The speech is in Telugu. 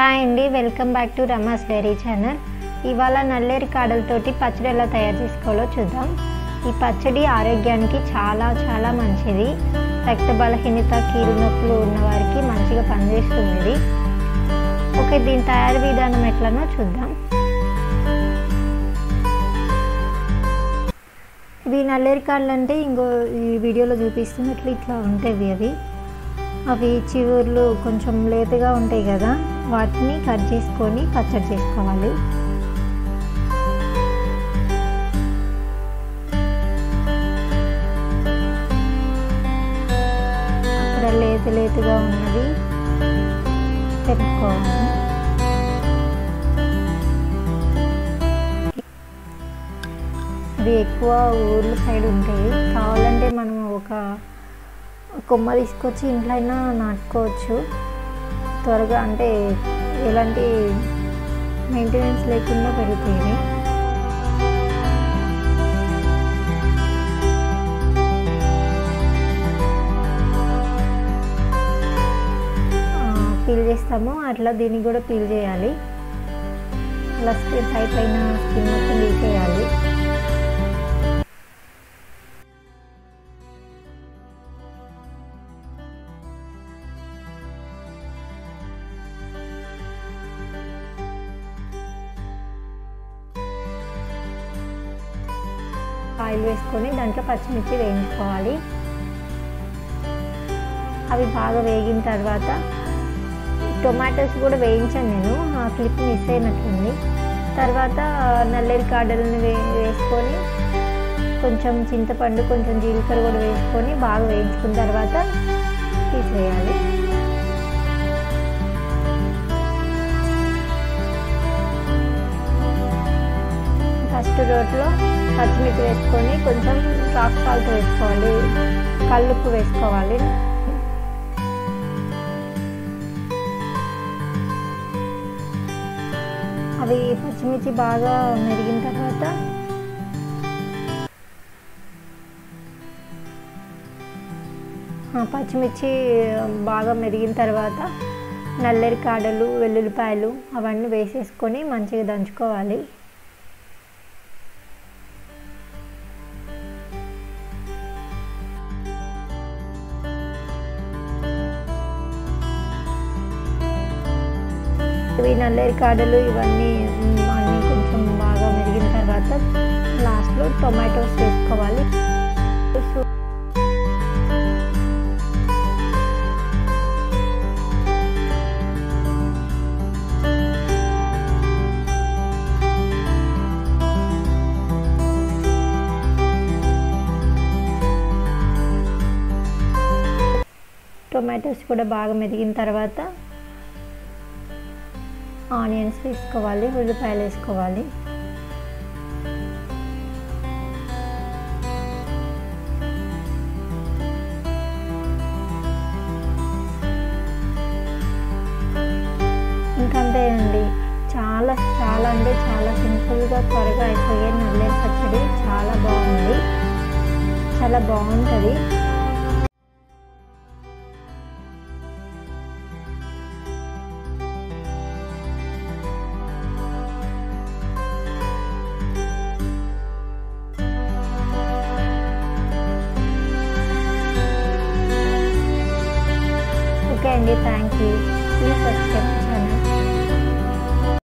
హాయ్ అండి welcome back to Rama's diary channel ఇవాళ నల్లేరు కాడలతోటి పచ్చడి ఎలా తయారు చేసుకోవాలో చూద్దాం ఈ పచ్చడి ఆరోగ్యానికి చాలా చాలా మంచిది రక్త బలహీనత కీలు నొప్పులు ఉన్న వారికి మంచిగా పనిచేస్తుంది ఇది ఓకే దీని తయారు విధానం ఎట్లనో చూద్దాం ఇవి నల్లేరు కాడలు అంటే ఇంకో ఈ వీడియోలో చూపిస్తున్నట్లు ఇట్లా ఉంటాయి అవి అవి చివర్లు కొంచెం లేతగా ఉంటాయి కదా వాటిని కట్ చేసుకొని పచ్చడి చేసుకోవాలి అక్కడ లేత లేతగా ఉన్నది పెట్టుకోవాలి అవి ఎక్కువ ఊర్ల సైడ్ ఉంటాయి కావాలంటే మనం ఒక కొమ్మ తీసుకొచ్చి ఇంట్లో అయినా నాటుకోవచ్చు త్వరగా అంటే ఎలాంటి మెయింటెనెన్స్ లేకుండా పెరుగుతాయి పీల్ చేస్తాము అట్లా దీన్ని కూడా పీల్ చేయాలి అలా స్కిన్ పై పైన స్కిన్ మొత్తం తీసేయాలి ఆయిల్ వేసుకొని దాంట్లో పచ్చిమిర్చి వేయించుకోవాలి అవి బాగా వేగిన తర్వాత టొమాటోస్ కూడా వేయించాను నేను ఆ క్లిప్ మిస్ అయినట్లుంది తర్వాత నల్లేరు కాడలను వే వేసుకొని కొంచెం చింతపండు కొంచెం జీలకర్ర కూడా వేసుకొని బాగా వేయించుకున్న తర్వాత తీసివేయాలి ఫస్ట్ రోట్లో పచ్చిమిర్చి వేసుకొని కొంచెం రాక్ సాల్ట్ వేసుకోవాలి కల్లుప్పు వేసుకోవాలి అవి పచ్చిమిర్చి బాగా మెరిగిన తర్వాత పచ్చిమిర్చి బాగా మెరిగిన తర్వాత నల్లేరు కాడలు వెల్లుల్లిపాయలు అవన్నీ వేసేసుకొని మంచిగా దంచుకోవాలి ఇవి నల్లేరు కాడలు ఇవన్నీ అన్నీ కొంచెం బాగా మెరిగిన తర్వాత లాస్ట్లో టొమాటోస్ వేసుకోవాలి టొమాటోస్ కూడా బాగా మెరిగిన తర్వాత ఆనియన్స్ వేసుకోవాలి ఉల్లిపాయలు వేసుకోవాలి ఇంకంతేనండి చాలా చాలా అంటే చాలా సింపుల్గా త్వరగా అయిపోయే నల్లేరు పచ్చడి చాలా బాగుంది చాలా బాగుంటుంది ఓకే అండి thank you please subscribe channel